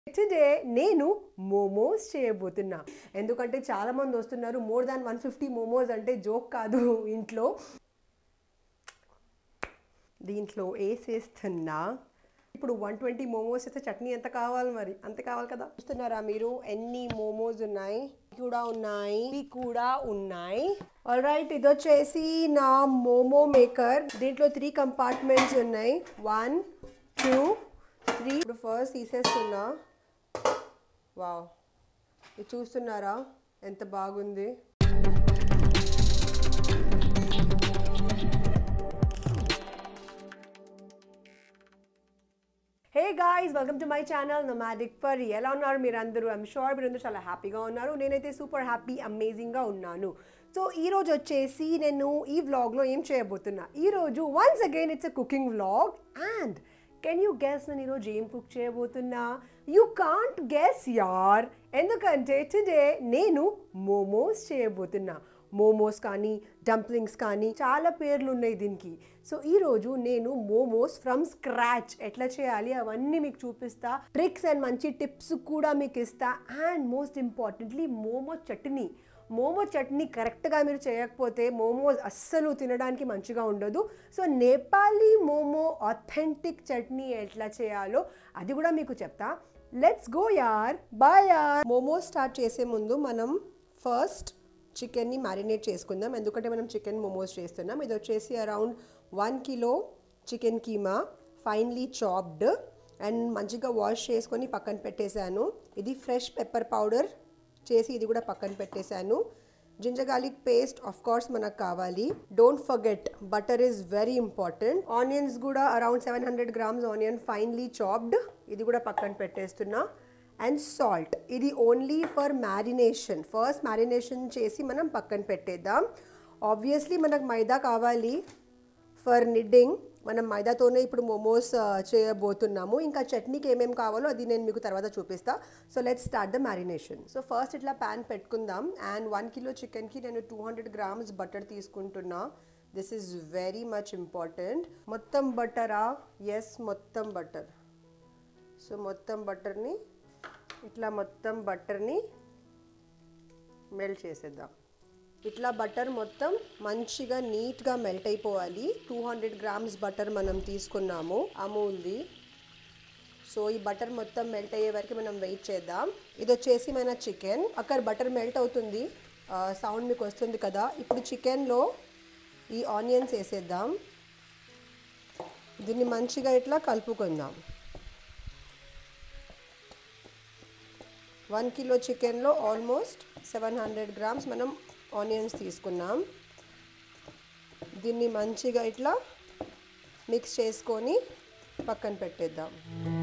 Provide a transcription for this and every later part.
Today నేను మోమోస్ చేయబోతున్నా ఎందుకంటే చాలా మంది వస్తున్నారు more than one fifty momos అంటే జోక్ కాదు ఇంట్లో దీంట్లో వేసేస్తున్నా ఇప్పుడు వన్ ట్వంటీ మోమోస్ అయితే చట్నీ ఎంత కావాలి మరి అంత కావాలి కదా చూస్తున్నారా మీరు ఎన్ని మోమోస్ ఉన్నాయి ఇవి కూడా ఉన్నాయి ఇవి కూడా ఉన్నాయి ఆల్ రైట్ ఇది వచ్చేసి నా మోమో మేకర్ దీంట్లో త్రీ కంపార్ట్మెంట్స్ ఉన్నాయి వన్ టూ త్రీ ఇప్పుడు ఫస్ట్ తీసేస్తున్నా వావ్ ఇది చూస్తున్నారా ఎంత బాగుంది hey guys welcome to my channel nomadic Pari ఎలా ఉన్నారు మీరు అందరూ ఐమ్ షూర్ మీరు అందరూ చాలా హ్యాపీగా ఉన్నారు నేనైతే సూపర్ హ్యాపీ అమేజింగ్గా ఉన్నాను సో ఈ రోజు వచ్చేసి నేను ఈ వ్లాగ్లో ఏం చేయబోతున్నా ఈరోజు once again it's a cooking vlog and can you guess నేను ఈరోజు ఏం కుక్ చేయబోతున్నా యూ కాంట్ గెస్ యార్ ఎందుకంటే టుడే నేను మోమోస్ చేయబోతున్నా మోమోస్ కానీ డంప్లింగ్స్ కానీ చాలా పేర్లు ఉన్నాయి దీనికి సో ఈరోజు నేను మోమోస్ ఫ్రమ్ స్క్రాచ్ ఎట్లా చేయాలి అవన్నీ మీకు చూపిస్తా ట్రిక్స్ అండ్ మంచి టిప్స్ కూడా మీకు ఇస్తా and most importantly momo chutney momo chutney కరెక్ట్గా మీరు చేయకపోతే మోమోస్ అస్సలు తినడానికి మంచిగా ఉండదు so Nepali momo authentic chutney ఎట్లా చేయాలో అది కూడా మీకు చెప్తా లెట్స్ గో యార్ బాయ్ యార్ మోమోస్ స్టార్ట్ చేసే ముందు మనం ఫస్ట్ చికెన్ని మ్యారినేట్ చేసుకుందాం ఎందుకంటే మనం చికెన్ మోమోస్ చేస్తున్నాం ఇది వచ్చేసి around one kilo chicken keema finely chopped and మంచిగా వాష్ చేసుకొని పక్కన పెట్టేశాను ఇది ఫ్రెష్ పెప్పర్ పౌడర్ చేసి ఇది కూడా పక్కన పెట్టేశాను ginger garlic paste of course మనకు కావాలి don't forget butter is very important onions కూడా around seven hundred grams onion finely chopped ఇది కూడా పక్కన పెట్టేస్తున్నా అండ్ సాల్ట్ ఇది only for marination first marination చేసి మనం పక్కన పెట్టేద్దాం ఆబ్వియస్లీ మనకు మైదా కావాలి ఫర్ నిడ్డింగ్ మనం మైదాతోనే ఇప్పుడు మోమోస్ చేయబోతున్నాము ఇంకా చట్నీకి ఏమేమి కావాలో అది నేను మీకు తర్వాత చూపిస్తా so let's start the marination so first ఇట్లా ప్యాన్ పెట్టుకుందాం అండ్ వన్ కిలో చికెన్కి నేను టూ హండ్రెడ్ గ్రామ్స్ బటర్ తీసుకుంటున్నా this is very much important మొత్తం బటరా ఎస్ మొత్తం బటర్ సో మొత్తం బటర్ని ఇట్లా మొత్తం బటర్ని మెల్ట్ చేసేద్దాం ఇట్లా బటర్ మొత్తం మంచిగా నీట్గా మెల్ట్ అయిపోవాలి టూ హండ్రెడ్ గ్రామ్స్ బటర్ మనం తీసుకున్నాము అమూల్ది సో ఈ బటర్ మొత్తం మెల్ట్ అయ్యే వరకు మనం వెయిట్ చేద్దాం ఇది వచ్చేసి మన చికెన్ అక్కడ బటర్ మెల్ట్ అవుతుంది సౌండ్ మీకు వస్తుంది కదా ఇప్పుడు చికెన్లో ఈ ఆనియన్స్ వేసేద్దాం దీన్ని మంచిగా ఇట్లా కలుపుకుందాం వన్ కిలో చికెన్లో ఆల్మోస్ట్ సెవెన్ హండ్రెడ్ గ్రామ్స్ మనం ఆనియన్స్ తీసుకున్నాం దీన్ని మంచిగా ఇట్లా మిక్స్ చేసుకొని పక్కన పెట్టేద్దాం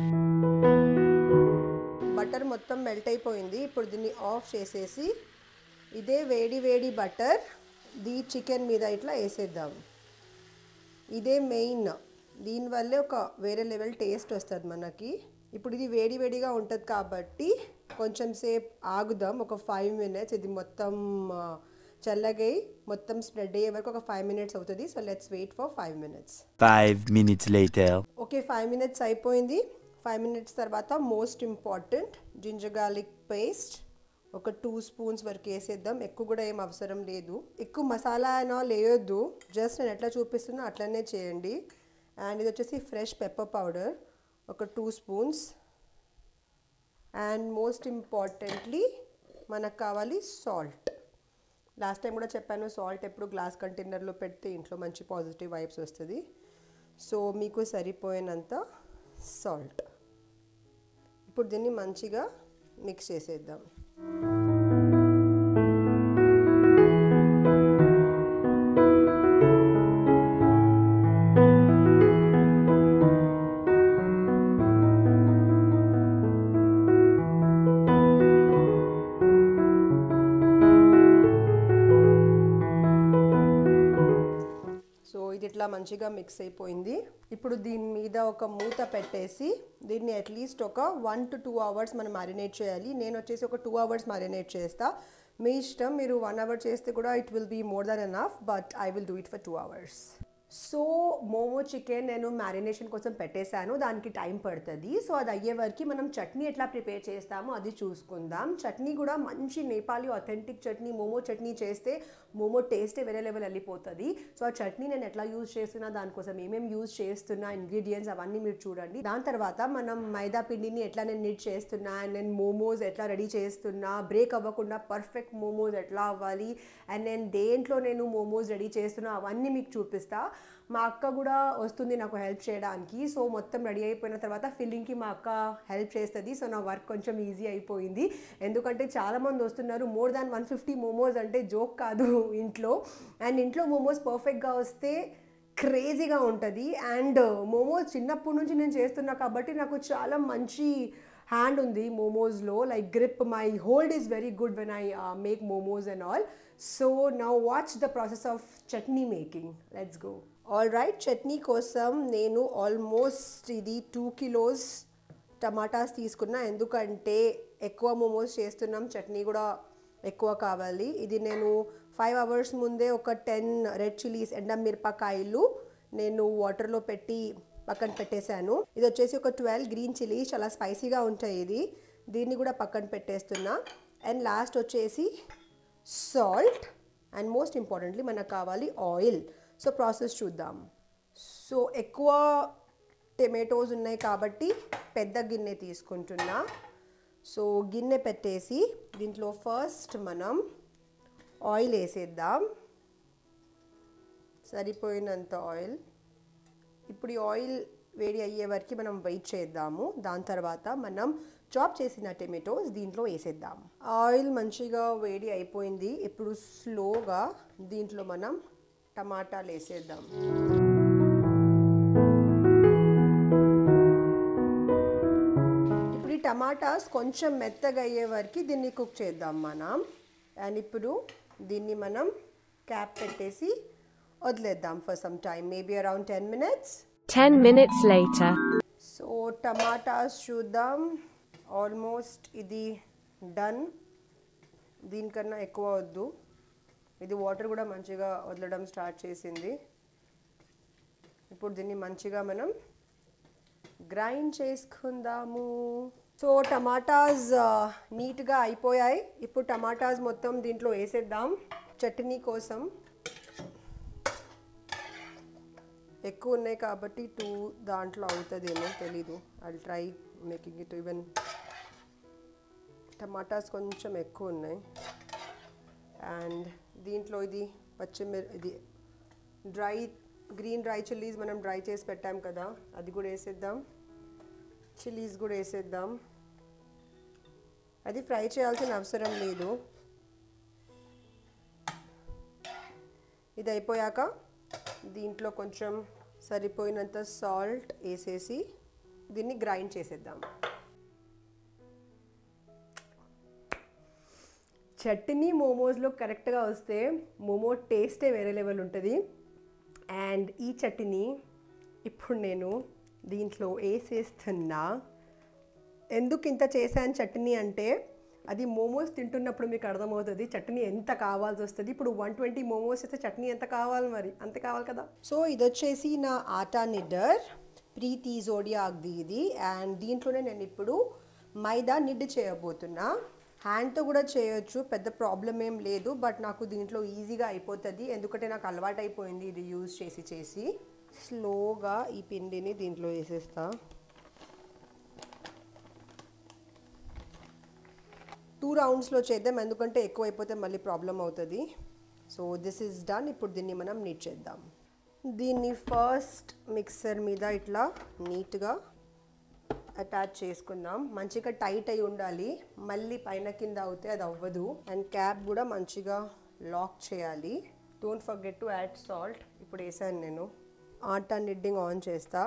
బటర్ మొత్తం మెల్ట్ అయిపోయింది ఇప్పుడు దీన్ని ఆఫ్ చేసేసి ఇదే వేడి వేడి బటర్ దీ చికెన్ మీద ఇట్లా వేసేద్దాం ఇదే మెయిన్ దీనివల్లే ఒక వేరే లెవెల్ టేస్ట్ వస్తుంది మనకి ఇప్పుడు ఇది వేడి వేడిగా ఉంటుంది కాబట్టి కొంచెం సేపు ఆగుదాం ఒక ఫైవ్ మినిట్స్ ఇది మొత్తం చల్లగై మొత్తం స్ప్రెడ్ అయ్యే వరకు ఒక ఫైవ్ మినిట్స్ అవుతుంది so let's wait for five minutes Five minutes later. Okay five minutes అయిపోయింది ఫైవ్ మినిట్స్ తర్వాత most important ginger garlic paste ఒక టూ స్పూన్స్ వరకు వేసేద్దాం ఎక్కువ కూడా ఏం అవసరం లేదు ఎక్కువ మసాలా అయినా లేయొద్దు జస్ట్ నేను ఎట్లా చూపిస్తున్నా అట్లనే చేయండి అండ్ ఇది వచ్చేసి ఫ్రెష్ పెప్పర్ పౌడర్ ఒక two spoons and most importantly మనకు కావాలి సాల్ట్ లాస్ట్ టైం కూడా చెప్పాను సాల్ట్ ఎప్పుడు గ్లాస్ కంటైనర్లో పెడితే ఇంట్లో మంచి పాజిటివ్ వైబ్స్ వస్తుంది సో మీకు సరిపోయినంత సాల్ట్ ఇప్పుడు దీన్ని మంచిగా మిక్స్ చేసేద్దాం సో ఇది ఇట్లా మంచిగా మిక్స్ అయిపోయింది ఇప్పుడు దీని మీద ఒక మూత పెట్టేసి దీన్ని అట్లీస్ట్ ఒక వన్ టు టూ అవర్స్ మనం మ్యారినేట్ చేయాలి నేను వచ్చేసి ఒక టూ అవర్స్ మ్యారినేట్ చేస్తా మీ ఇష్టం మీరు వన్ అవర్ చేస్తే కూడా it will be more then enough but I will do it for two hours so momo chicken నేను మ్యారినేషన్ కోసం పెట్టేశాను దానికి టైం పడుతుంది సో అది అయ్యే వరకు మనం చట్నీ ఎట్లా ప్రిపేర్ చేస్తామో అది చూసుకుందాం చట్నీ కూడా మంచి నేపాలీ అథెంటిక్ చట్నీ మోమో చట్నీ చేస్తే మోమో టేస్టే వేరే లెవెల్ వెళ్ళిపోతుంది సో ఆ చట్నీ నేను ఎట్లా యూజ్ చేస్తున్నా దానికోసం ఏమేమి యూజ్ చేస్తున్నా ఇంగ్రీడియంట్స్ అవన్నీ మీరు చూడండి దాని తర్వాత మనం మైదా పిండిని ఎట్లా నేను నిట్ చేస్తున్నా అండ్ నేను మోమోస్ ఎట్లా రెడీ చేస్తున్నా బ్రేక్ అవ్వకుండా పర్ఫెక్ట్ మోమోస్ ఎట్లా అవ్వాలి అండ్ నేను దేంట్లో నేను మోమోస్ రెడీ చేస్తున్నా అవన్నీ మీకు చూపిస్తా మా అక్క కూడా వస్తుంది నాకు హెల్ప్ చేయడానికి సో మొత్తం రెడీ అయిపోయిన తర్వాత ఫిల్లింగ్కి మా అక్క హెల్ప్ చేస్తుంది సో నా వర్క్ కొంచెం ఈజీ అయిపోయింది ఎందుకంటే చాలామంది వస్తున్నారు more than one fifty momos అంటే జోక్ కాదు ఇంట్లో అండ్ ఇంట్లో మోమోస్ పర్ఫెక్ట్గా వస్తే క్రేజీగా ఉంటుంది అండ్ మోమోస్ చిన్నప్పటి నుంచి నేను చేస్తున్నా కాబట్టి నాకు చాలా మంచి హ్యాండ్ ఉంది మోమోస్లో like grip my hold is very good when I make momos and all so now watch the process of chutney making let's go all right chutney కోసం నేను ఆల్మోస్ట్ ఇది టూ కిలోస్ టమాటాస్ తీసుకున్నా ఎందుకంటే ఎక్కువ మోమోస్ చేస్తున్నాం చట్నీ కూడా ఎక్కువ కావాలి ఇది నేను ఫైవ్ అవర్స్ ముందే ఒక టెన్ రెడ్ చిల్లీస్ ఎండమిరపకాయలు నేను వాటర్లో పెట్టి పక్కన పెట్టేశాను ఇది వచ్చేసి ఒక ట్వెల్వ్ గ్రీన్ చిల్లీస్ చాలా స్పైసీగా ఉంటాయి ఇది దీన్ని కూడా పక్కన పెట్టేస్తున్నా అండ్ లాస్ట్ వచ్చేసి సాల్ట్ అండ్ మోస్ట్ ఇంపార్టెంట్లీ మనకు కావాలి ఆయిల్ సో ప్రాసెస్ చూద్దాం సో ఎక్కువ టమాటోస్ ఉన్నాయి కాబట్టి పెద్ద గిన్నె తీసుకుంటున్నా సో గిన్నె పెట్టేసి దీంట్లో ఫస్ట్ మనం ఆయిల్ వేసేద్దాం సరిపోయినంత ఆయిల్ ఇప్పుడు ఈ ఆయిల్ వేడి అయ్యే వరకు మనం వెయిట్ చేద్దాము దాని తర్వాత మనం చాప్ చేసిన టమాటోస్ దీంట్లో వేసేద్దాం ఆయిల్ మంచిగా వేడి అయిపోయింది ఇప్పుడు స్లోగా దీంట్లో మనం టమాటాలు వేసేద్దాం ఇప్పుడు ఈ టమాటాస్ కొంచెం మెత్తగా అయ్యే వరకు దీన్ని కుక్ చేద్దాం మనం అండ్ ఇప్పుడు దీన్ని మనం క్యాప్ పెట్టేసి వదిలేద్దాం for some time maybe around ten minutes 10 minutes later. So tomatoes చూద్దాం ఆల్మోస్ట్ ఇది డన్ దీనికన్నా ఎక్కువ వద్దు ఇది వాటర్ కూడా మంచిగా వదలడం స్టార్ట్ చేసింది ఇప్పుడు దీన్ని మంచిగా మనం గ్రైండ్ చేసుకుందాము సో టమాటాస్ నీట్గా అయిపోయాయి ఇప్పుడు టమాటాస్ మొత్తం దీంట్లో వేసేద్దాం చట్నీ కోసం ఎక్కువ ఉన్నాయి కాబట్టి టూ దాంట్లో అవుతుందేమో తెలీదు I try making it even tomatoes కొంచెం ఎక్కువ ఉన్నాయి అండ్ దీంట్లో ఇది పచ్చిమిర్ ఇది డ్రై గ్రీన్ డ్రై చిల్లీస్ మనం డ్రై చేసి పెట్టాం కదా అది కూడా వేసేద్దాం చిల్లీస్ కూడా వేసేద్దాం అది ఫ్రై చేయాల్సిన అవసరం లేదు ఇది అయిపోయాక దీంట్లో కొంచెం సరిపోయినంత సాల్ట్ వేసేసి దీన్ని గ్రైండ్ చేసేద్దాం చట్నీ మోమోస్లో కరెక్ట్గా వస్తే మోమో టేస్టే వేరే లెవెల్ ఉంటుంది అండ్ ఈ చట్నీ ఇప్పుడు నేను దీంట్లో వేసేస్తున్నా ఎందుకు ఇంత చేశాను చట్నీ అంటే అది మోమోస్ తింటున్నప్పుడు మీకు అర్థమవుతుంది చట్నీ ఎంత కావాల్సి వస్తుంది ఇప్పుడు వన్ ట్వంటీ మోమోస్ అయితే చట్నీ ఎంత కావాలి మరి అంత కావాలి కదా సో ఇది వచ్చేసి నా ఆటా నిడ్డర్ ప్రీతి జోడియాక్ది ఇది అండ్ దీంట్లోనే నేను ఇప్పుడు మైదా నిడ్ చేయబోతున్నా హ్యాండ్తో కూడా చేయొచ్చు పెద్ద ప్రాబ్లం ఏం లేదు బట్ నాకు దీంట్లో ఈజీగా అయిపోతుంది ఎందుకంటే నాకు అలవాటు అయిపోయింది ఇది యూజ్ చేసి చేసి స్లోగా ఈ పిండిని దీంట్లో వేసేస్తా టూ రౌండ్స్లో చేద్దాం ఎందుకంటే ఎక్కువ అయిపోతే మళ్ళీ ప్రాబ్లం అవుతుంది సో దిస్ ఈజ్ డన్ ఇప్పుడు దీన్ని మనం నీట్ చేద్దాం దీన్ని ఫస్ట్ మిక్సర్ మీద ఇట్లా నీట్గా అటాచ్ చేసుకుందాం మంచిగా టైట్ అయి ఉండాలి మళ్ళీ పైన కింద అవుతే అది అవ్వదు అండ్ క్యాప్ కూడా మంచిగా లాక్ చేయాలి don't forget to add salt ఇప్పుడు వేసాను నేను ఆటా నిడ్డింగ్ ఆన్ చేస్తా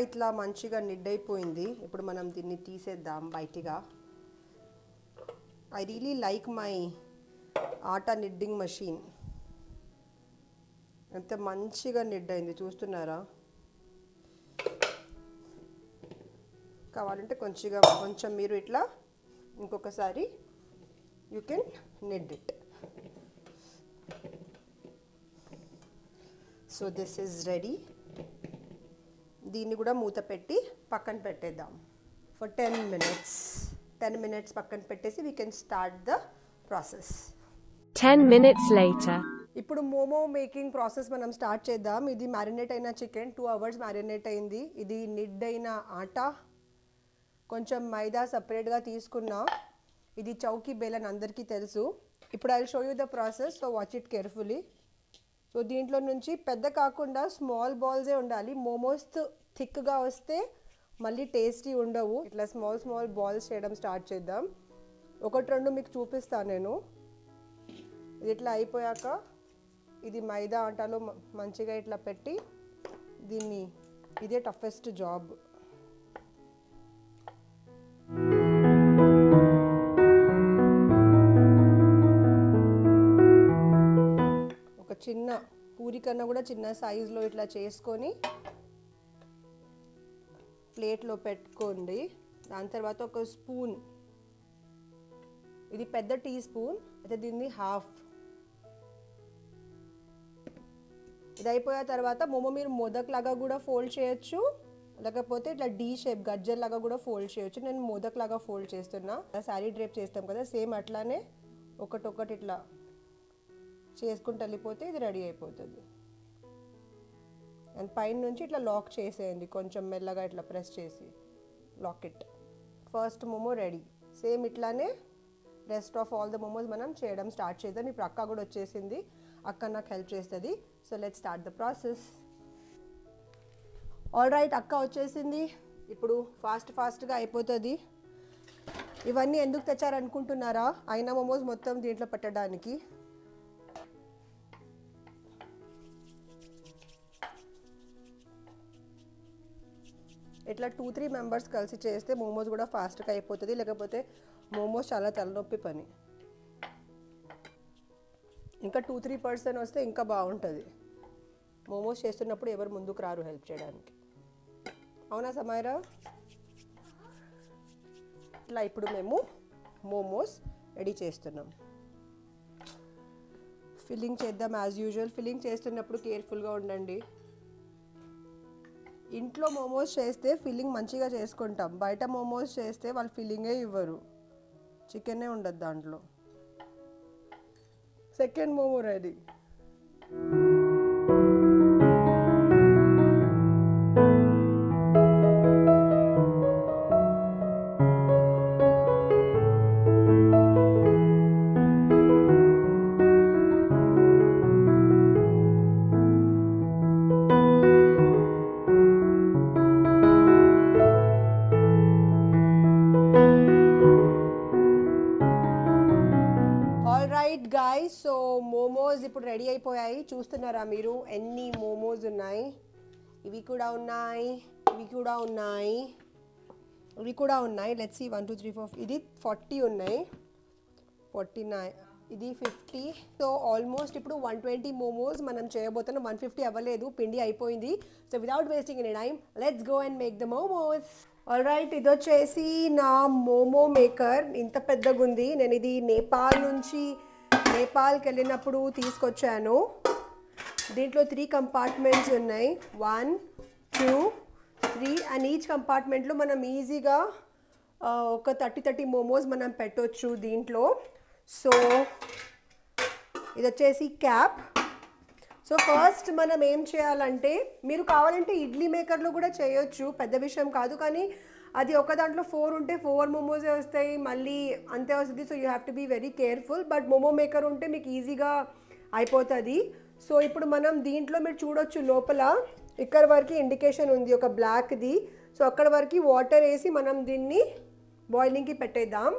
ఇట్లా మంచిగా నిడ్ అయిపోయింది ఇప్పుడు మనం దీన్ని తీసేద్దాం బయటిగా I really like my atta kneading machine ఎంత మంచిగా నిడ్ అయింది చూస్తున్నారా కావాలంటే కొంచెంగా కొంచెం మీరు ఇట్లా ఇంకొకసారి you can knead it so this is ready దీన్ని కూడా మూత పెట్టి పక్కన పెట్టేద్దాం for ten minutes ten minutes పక్కన పెట్టేసి we can start the process 10 minutes later. ఇప్పుడు మోమో మేకింగ్ ప్రాసెస్ మనం స్టార్ట్ చేద్దాం ఇది మ్యారినేట్ అయిన చికెన్ టూ అవర్స్ మ్యారినేట్ అయింది ఇది నిడ్ అయిన ఆటా కొంచెం మైదా సపరేట్గా తీసుకున్నా ఇది చౌకీ బేల్ అని అందరికీ తెలుసు ఇప్పుడు I show you the process so watch it carefully so దీంట్లో నుంచి పెద్ద కాకుండా స్మాల్ బాల్సే ఉండాలి మోమోస్ థిక్గా వస్తే మళ్ళీ టేస్టీ ఉండవు ఇట్లా స్మాల్ స్మాల్ బాల్స్ చేయడం స్టార్ట్ చేద్దాం ఒకటి రెండు మీకు చూపిస్తాను నేను ఇది ఇట్లా అయిపోయాక ఇది మైదా ఆటాలో మ- మంచిగా ఇట్లా పెట్టి దీన్ని ఇదే టఫెస్ట్ జాబ్ ఒక చిన్న పూరి కన్నా కూడా చిన్న సైజులో ఇట్లా చేసుకొని ప్లేట్లో పెట్టుకోండి దాని తర్వాత ఒక స్పూన్ ఇది పెద్ద టీ స్పూన్ అయితే దీన్ని హాఫ్ ఇది అయిపోయిన తర్వాత మొమ్మ మీరు మోదక్ లాగా కూడా ఫోల్డ్ చేయొచ్చు లేకపోతే ఇట్లా డీ షేప్ గజ్జర్ లాగా కూడా ఫోల్డ్ చేయొచ్చు నేను మోదక్ లాగా ఫోల్డ్ చేస్తున్నా శారీ డ్రేప్ చేస్తాం కదా సేమ్ అట్లానే ఒకటొకటి ఇట్లా చేసుకుంటూ వెళ్ళిపోతే ఇది రెడీ అయిపోతుంది అండ్ పైన నుంచి ఇట్లా లాక్ చేసేయండి కొంచెం మెల్లగా ఇట్లా ప్రెస్ చేసి lock it first momo ready same ఇట్లానే rest of all the momos మనం చేయడం స్టార్ట్ చేద్దాం ఇప్పుడు అక్క కూడా వచ్చేసింది అక్క నాకు హెల్ప్ చేస్తుంది so let start the process all right అక్క వచ్చేసింది ఇప్పుడు ఫాస్ట్ ఫాస్ట్గా అయిపోతుంది ఇవన్నీ ఎందుకు తెచ్చారనుకుంటున్నారా అయినా మోమోస్ మొత్తం దీంట్లో పెట్టడానికి ఇట్లా టూ త్రీ మెంబర్స్ కలిసి చేస్తే మోమోస్ కూడా ఫాస్ట్గా అయిపోతుంది లేకపోతే మోమోస్ చాలా తలనొప్పి పని ఇంకా టూ త్రీ పర్సన్ వస్తే ఇంకా బాగుంటుంది మోమోస్ చేస్తున్నప్పుడు ఎవరు ముందుకు రారు హెల్ప్ చేయడానికి అవునా సమైరా ఇట్లా ఇప్పుడు మేము మోమోస్ రెడీ చేస్తున్నాం ఫిల్లింగ్ చేద్దాం యాజ్ యూజువల్ ఫిల్లింగ్ చేస్తున్నప్పుడు కేర్ఫుల్గా ఉండండి ఇంట్లో మోమోస్ చేస్తే ఫిల్లింగ్ మంచిగా చేసుకుంటాం బయట మోమోస్ చేస్తే వాళ్ళు ఫిల్లింగే ఇవ్వరు చికెనే ఉండదు దాంట్లో second momo ready all right guys so momos ఇప్పుడు రెడీ అయిపోయాయి చూస్తున్నారా మీరు ఎన్ని మోమోస్ ఉన్నాయి ఇవి కూడా ఉన్నాయి ఇవి కూడా ఉన్నాయి ఇవి కూడా ఉన్నాయి let's see one two three four ఇది ఫార్టీ ఉన్నాయి ఫార్టీ నైన్ ఇది ఫిఫ్టీ సో ఆల్మోస్ట్ ఇప్పుడు వన్ ట్వంటీ మోమోస్ మనం చేయబోతున్నాం వన్ ఫిఫ్టీ అవ్వలేదు పిండి అయిపోయింది so without wasting any time let's go and make the momos all right ఇది వచ్చేసి నా మోమో మేకర్ ఇంత పెద్దగా ఉంది నేను ఇది నేపాల్ నుంచి నేపాల్కి వెళ్ళినప్పుడు తీసుకొచ్చాను దీంట్లో త్రీ కంపార్ట్మెంట్స్ ఉన్నాయి one two three and each కంపార్ట్మెంట్లో మనం ఈజీగా ఆ, ఒక థర్టీ థర్టీ మోమోస్ మనం పెట్టొచ్చు దీంట్లో సో ఇది వచ్చేసి క్యాప్ సో ఫస్ట్ మనం ఏం చేయాలంటే మీరు కావాలంటే ఇడ్లీ మేకర్లో కూడా చేయొచ్చు పెద్ద విషయం కాదు కానీ అది ఒక దాంట్లో ఫోర్ ఉంటే ఫోర్ మోమోసే వస్తాయి మళ్ళీ అంతే వస్తుంది so you have to be very careful but momo maker ఉంటే మీకు ఈజీగా అయిపోతుంది సో ఇప్పుడు మనం దీంట్లో మీరు చూడొచ్చు లోపల ఇక్కడ వరకు ఇండికేషన్ ఉంది ఒక బ్లాక్ది సో అక్కడ వరకు వాటర్ వేసి మనం దీన్ని బాయిలింగ్కి పెట్టేద్దాం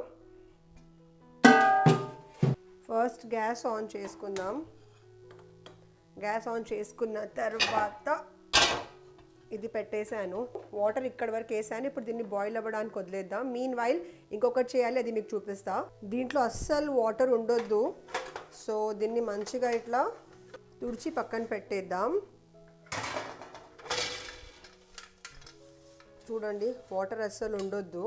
ఫస్ట్ గ్యాస్ ఆన్ చేసుకుందాం గ్యాస్ ఆన్ చేసుకున్న తర్వాత ఇది పెట్టేశాను వాటర్ ఇక్కడ వరకు వేసాను ఇప్పుడు దీన్ని బాయిల్ అవ్వడానికి వదిలేద్దాం మీన్ వైల్ ఇంకొకటి చేయాలి అది మీకు చూపిస్తా దీంట్లో అస్సలు వాటర్ ఉండొద్దు సో దీన్ని మంచిగా ఇట్లా తుడిచి పక్కన పెట్టేద్దాం చూడండి వాటర్ అస్సలు ఉండొద్దు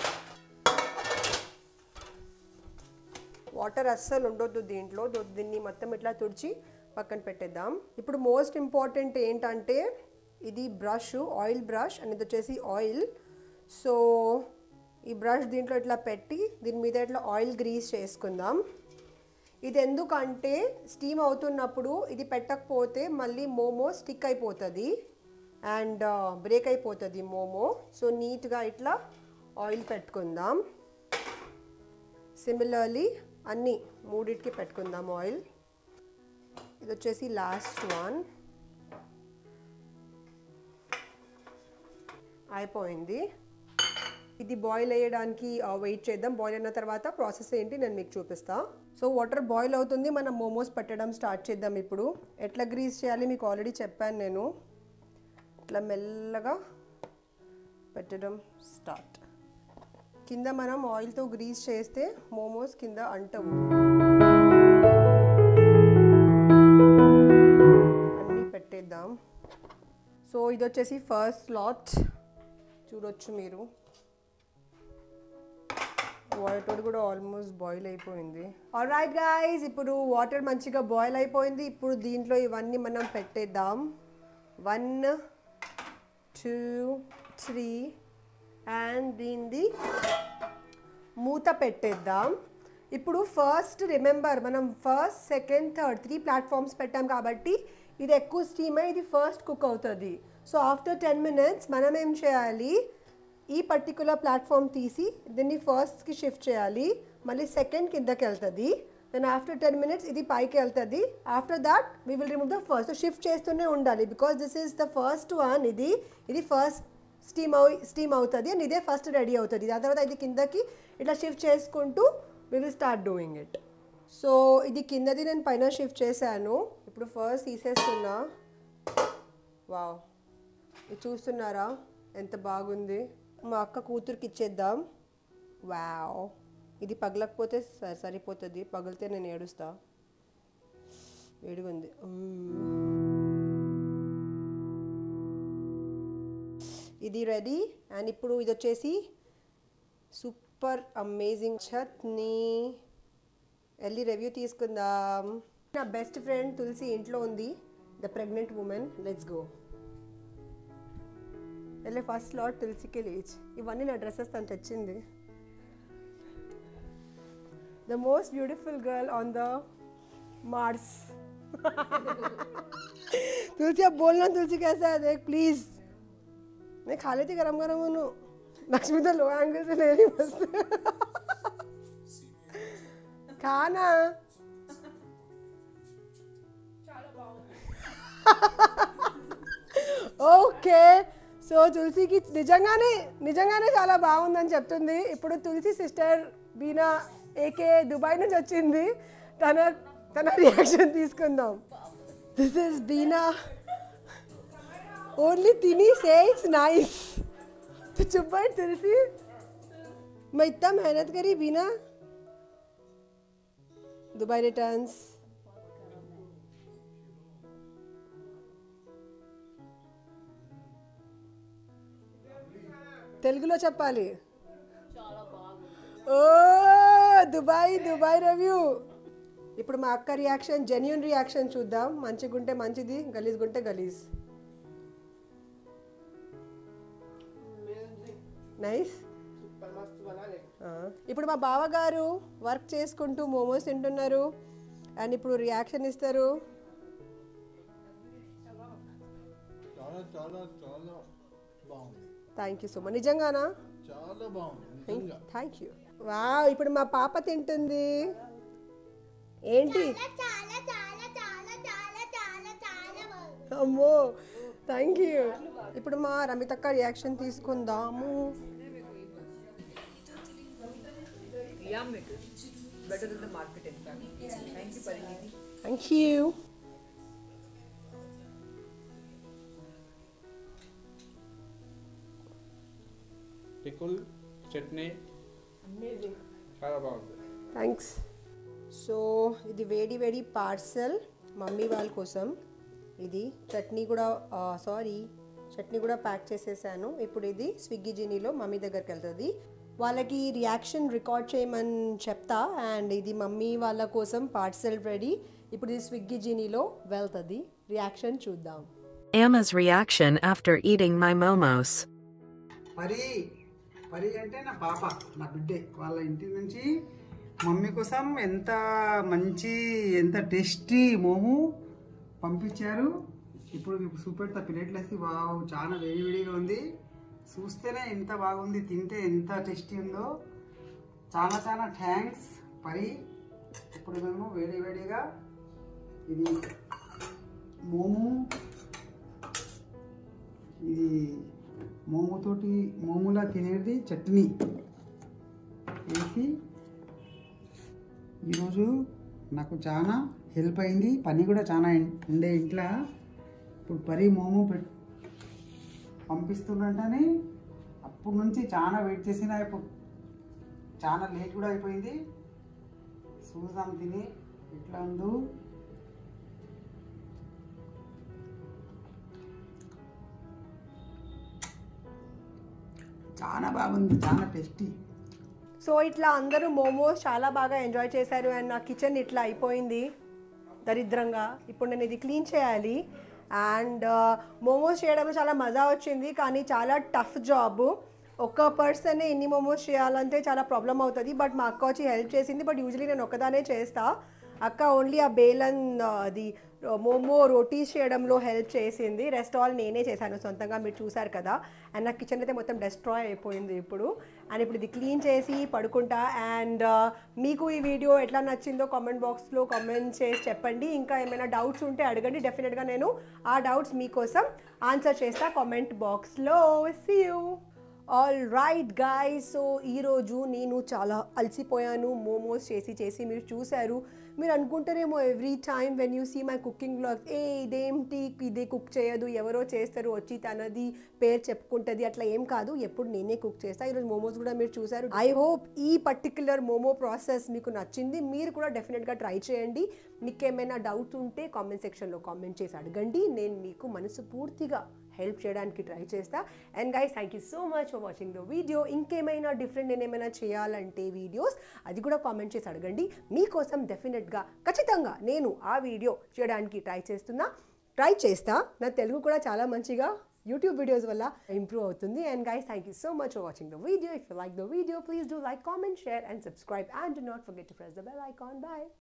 వాటర్ అస్సలు ఉండొద్దు దీంట్లో దో- దీన్ని మొత్తం ఇట్లా తుడిచి పక్కన పెట్టేద్దాం ఇప్పుడు మోస్ట్ ఇంపార్టెంట్ ఏంటంటే ఇది బ్రష్ ఆయిల్ బ్రష్ అనేది వచ్చేసి ఆయిల్ సో ఈ బ్రష్ దీంట్లో ఇట్లా పెట్టి దీని మీద ఇట్లా ఆయిల్ గ్రీస్ చేసుకుందాం ఇది ఎందుకంటే స్టీమ్ అవుతున్నప్పుడు ఇది పెట్టకపోతే మళ్ళీ మోమో స్టిక్ అయిపోతుంది అండ్ బ్రేక్ అయిపోతుంది మోమో సో నీట్గా ఇట్లా ఆయిల్ పెట్టుకుందాం సిమిలర్లీ అన్ని మూడిటికి పెట్టుకుందాం ఆయిల్ ఇది వచ్చేసి లాస్ట్ వన్ అయిపోయింది ఇది బాయిల్ అయ్యడానికి వెయిట్ చేద్దాం బాయిల్ అయిన తర్వాత ప్రాసెస్ ఏంటి నేను మీకు చూపిస్తా సో వాటర్ బాయిల్ అవుతుంది మనం మోమోస్ పెట్టడం స్టార్ట్ చేద్దాం ఇప్పుడు ఎట్లా గ్రీస్ చేయాలి మీకు ఆల్రెడీ చెప్పాను నేను ఇట్లా మెల్లగా పెట్టడం స్టార్ట్ కింద మనం ఆయిల్తో గ్రీస్ చేస్తే మోమోస్ కింద అంటవు అన్నీ పెట్టేద్దాం సో ఇది వచ్చేసి ఫస్ట్ స్లాట్ చూడొచ్చు మీరు వాటర్ కూడా ఆల్మోస్ట్ బాయిల్ అయిపోయింది ఆల్ రైట్ గాయస్ ఇప్పుడు వాటర్ మంచిగా బాయిల్ అయిపోయింది ఇప్పుడు దీంట్లో ఇవన్నీ మనం పెట్టేద్దాం వన్ టూ త్రీ అండ్ దీనిది మూత పెట్టేద్దాం ఇప్పుడు ఫస్ట్ రిమెంబర్ మనం first second third three platforms పెట్టాం కాబట్టి ఇది ఎక్కువ స్టీమ్ అయి ఇది ఫస్ట్ కుక్ అవుతుంది సో ఆఫ్టర్ టెన్ మినిట్స్ మనం ఏం చేయాలి ఈ పర్టికులర్ ప్లాట్ఫామ్ తీసి దీన్ని ఫస్ట్కి షిఫ్ట్ చేయాలి మళ్ళీ సెకండ్ కిందకి వెళ్తుంది దెన్ ఆఫ్టర్ టెన్ మినిట్స్ ఇది పైకి వెళ్తుంది after that we will remove the first shift చేస్తూనే ఉండాలి because this is the first one ఇది ఇది ఫస్ట్ స్టీమ్ అవు స్టీమ్ అవుతుంది అండ్ ఇదే ఫస్ట్ రెడీ అవుతుంది దాని తర్వాత ఇది కిందకి ఇట్లా షిఫ్ట్ చేసుకుంటూ we will start doing it so ఇది కిందది నేను పైన షిఫ్ట్ చేశాను ఇప్పుడు ఫస్ట్ తీసేస్తున్నా వావ్ ఇది చూస్తున్నారా ఎంత బాగుంది మా అక్క కూతురికి ఇచ్చేద్దాం వావ్ ఇది పగలకపోతే స- సరిపోతుంది పగిలితే నేను ఏడుస్తా వేడిగుంది ఇది రెడీ అండ్ ఇప్పుడు ఇది వచ్చేసి సూపర్ అమేజింగ్ చట్నీ వెళ్ళి రివ్యూ తీసుకుందాం నా బెస్ట్ ఫ్రెండ్ తులసి ఇంట్లో ఉంది the pregnant women let's go వెళ్ళే ఫస్ట్ లాట్ తులసికి లేచ్ ఇవన్నీ నా డ్రెస్సెస్ తను తెచ్చింది the most beautiful girl on the Mars Tulsi अब बोलना तुलसी कैसा है देख प्लीज मैं खा लेती गरम गरम उन्हों लक्ष्मी तो लो एंगल से ले रही मस्त खाना ఓకే సో తులసికి నిజంగానే నిజంగానే చాలా బాగుందని చెప్తుంది ఇప్పుడు తులసి సిస్టర్ బీనా ఏకే దుబాయ్ నుంచి వచ్చింది తన తన రియాక్షన్ తీసుకుందాం దిస్ ఇస్ బీనా ఓన్లీ తిని సే इट्स नाइस तो चुप बैठ तुलसी मैं इतना मेहनत करी बिना दुबई रिटर्न्स తెలుగులో చెప్పాలి ఓ దుబాయ్ దుబాయ్ రివ్యూ ఇప్పుడు మా అక్క రియాక్షన్ జెన్యున్ రియాక్షన్ చూద్దాం మంచిగుంటే మంచిది గలీజ్గుంటే గలీజ్ నైస్ ఇప్పుడు మా బావగారు వర్క్ చేసుకుంటూ మోమోస్ తింటున్నారు అండ్ ఇప్పుడు రియాక్షన్ ఇస్తారు చాలా చాలా చాలా బాగుంది థ్యాంక్ యూ సో మచ్ నిజంగానా చాలా బాగుంది నిజంగా థ్యాంక్ యూ వా ఇప్పుడు మా పాప తింటుంది ఏంటి చాలా చాలా చాలా చాలా చాలా చాలా బాగుంది అమ్మో థ్యాంక్ యూ ఇప్పుడు మా రమితక్క రియాక్షన్ తీసుకుందాము Yum it is. Better than the market in fact. Thank you, Parinidhi. Thank you pickle chutney చాలా బాగుంది థ్యాంక్స్ సో ఇది వేడి వేడి పార్సల్ మమ్మీ వాళ్ళ కోసం ఇది చట్నీ కూడా సారీ చట్నీ కూడా ప్యాక్ చేసేసాను ఇప్పుడు ఇది స్విగ్గీ జీనీలో మమ్మీ దగ్గరికి వెళ్తుంది వాళ్ళకి రియాక్షన్ రికార్డ్ చేయమని చెప్తా అండ్ ఇది మమ్మీ వాళ్ళ కోసం పార్సల్ రెడీ ఇప్పుడు ఇది స్విగ్గీ జీనీలో వెళ్తుంది రియాక్షన్ చూద్దాం Emma's reaction after eating my momos. పరి పరి అంటే నా పాప నా బిడ్డే వాళ్ళ ఇంటి నుంచి మమ్మీ కోసం ఎంత మంచి ఎంత టేస్టీ మోము పంపించారు ఇప్పుడు మీకు చూపెడతా ప్లేట్లు వేసి వావ్ చాలా వేడి వేడిగా ఉంది చూస్తేనే ఎంత బాగుంది తింటే ఎంత టేస్టీ ఉందో చాలా చాలా థ్యాంక్స్ పరి ఇప్పుడు మేము వేడి వేడిగా ఇది మోము ఇది మోముతోటి మోములా తినేది చట్నీ వేసి ఈరోజు నాకు చాలా హెల్ప్ అయింది పని కూడా చాలా ఇన్- ఉండే ఇంట్లో ఇప్పుడు పరి మోము పెట్ పంపిస్తుండంటని అప్పటి నుంచి చాలా వెయిట్ చేసిన ఇప్పుడు చాలా లేట్ కూడా అయిపోయింది చూద్దాం తిని ఎట్లా ఉందో చాలా బాగుంది చాలా టేస్టీ సో ఇట్లా అందరూ మోమోస్ చాలా బాగా ఎంజాయ్ చేశారు అండ్ నా కిచెన్ ఇట్లా అయిపోయింది దరిద్రంగా ఇప్పుడు నేను ఇది క్లీన్ చేయాలి అండ్ మోమోస్ చేయడంలో చాలా మజా వచ్చింది కానీ చాలా టఫ్ జాబ్ ఒక్క పర్సన్ ఇన్ని మోమోస్ చేయాలంటే చాలా ప్రాబ్లం అవుతుంది బట్ మా అక్క వచ్చి హెల్ప్ చేసింది బట్ యూజువలీ నేను ఒక్కదానే చేస్తా అక్క ఓన్లీ ఆ బేలన్ ఆ, అది మోమో రోటీస్ చేయడంలో హెల్ప్ చేసింది రెస్ట్ ఆల్ నేనే చేశాను సొంతంగా మీరు చూసారు కదా అండ్ నా కిచెన్ అయితే మొత్తం డెస్ట్రాయ్ అయిపోయింది ఇప్పుడు అండ్ ఇప్పుడు ఇది క్లీన్ చేసి పడుకుంటా అండ్ మీకు ఈ వీడియో ఎట్లా నచ్చిందో కామెంట్ బాక్స్లో కామెంట్ చేసి చెప్పండి ఇంకా ఏమైనా డౌట్స్ ఉంటే అడగండి డెఫినెట్గా నేను ఆ డౌట్స్ మీకోసం ఆన్సర్ చేస్తా కామెంట్ బాక్స్లో see you all right guy so ఈరోజు నేను చాలా అలసిపోయాను మోమోస్ చేసి చేసి మీరు చూశారు మీరు అనుకుంటారేమో every time when you see my cooking blogs ఏ ఇదేంటి ఇదే కుక్ చేయదు ఎవరో చేస్తారు వచ్చి తనది పేరు చెప్పుకుంటుంది అట్లా ఏం కాదు ఎప్పుడు నేనే కుక్ చేస్తా ఈరోజు మోమోస్ కూడా మీరు చూశారు ఐ హోప్ ఈ పర్టిక్యులర్ మోమో ప్రాసెస్ మీకు నచ్చింది మీరు కూడా డెఫినెట్గా ట్రై చేయండి మీకు ఏమైనా డౌట్ ఉంటే కామెంట్ సెక్షన్లో కామెంట్ చేసి అడగండి నేను మీకు మనసు పూర్తిగా హెల్ప్ చేయడానికి ట్రై చేస్తా and guys thank you so much for watching the video ఇంకేమైనా డిఫరెంట్ నేను ఏమైనా చేయాలంటే వీడియోస్ అది కూడా కామెంట్ చేసి అడగండి మీకోసం డెఫినెట్గా ఖచ్చితంగా నేను ఆ వీడియో చేయడానికి ట్రై చేస్తున్నా ట్రై చేస్తా నా తెలుగు కూడా చాలా మంచిగా యూట్యూబ్ వీడియోస్ వల్ల ఇంప్రూవ్ అవుతుంది and guys thank you so much for watching the video if you like the video please do like comment share and subscribe and do not forget to press the bell icon by